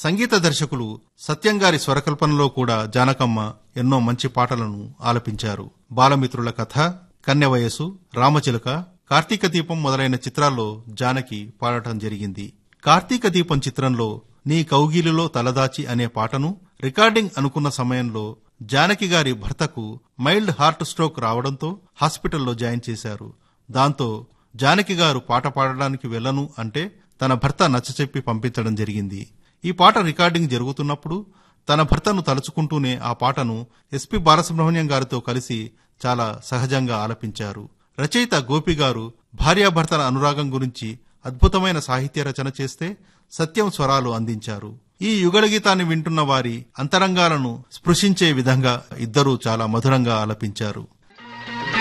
సంగీత దర్శకులు సత్యంగారి స్వరకల్పనలో కూడా జానకమ్మ ఎన్నో మంచి పాటలను ఆలపించారు బాలమిత్రుల కథ కన్నె వయసు రామచిలుక కార్తీక దీపం మొదలైన చిత్రాల్లో జానకి పాడటం జరిగింది కార్తీక దీపం చిత్రంలో నీ కౌగిలిలో తలదాచి అనే పాటను రికార్డింగ్ అనుకున్న సమయంలో జానకి గారి భర్తకు మైల్డ్ హార్ట్ స్ట్రోక్ రావడంతో హాస్పిటల్లో జాయిన్ చేశారు దాంతో జానకి గారు పాట పాడడానికి వెళ్ళను అంటే తన భర్త నచ్చచెప్పి పంపించడం జరిగింది ఈ పాట రికార్డింగ్ జరుగుతున్నప్పుడు తన భర్తను తలుచుకుంటూనే ఆ పాటను ఎస్పి బాలసుబ్రహ్మణ్యం గారితో కలిసి చాలా సహజంగా ఆలపించారు రచయిత గోపి గారు భార్యాభర్తల అనురాగం గురించి అద్భుతమైన సాహిత్య రచన చేస్తే సత్యం స్వరాలు అందించారు ఈ యుగళ గీతాన్ని వింటున్న వారి అంతరంగాలను స్పృశించే విధంగా ఇద్దరూ చాలా మధురంగా ఆలపించారు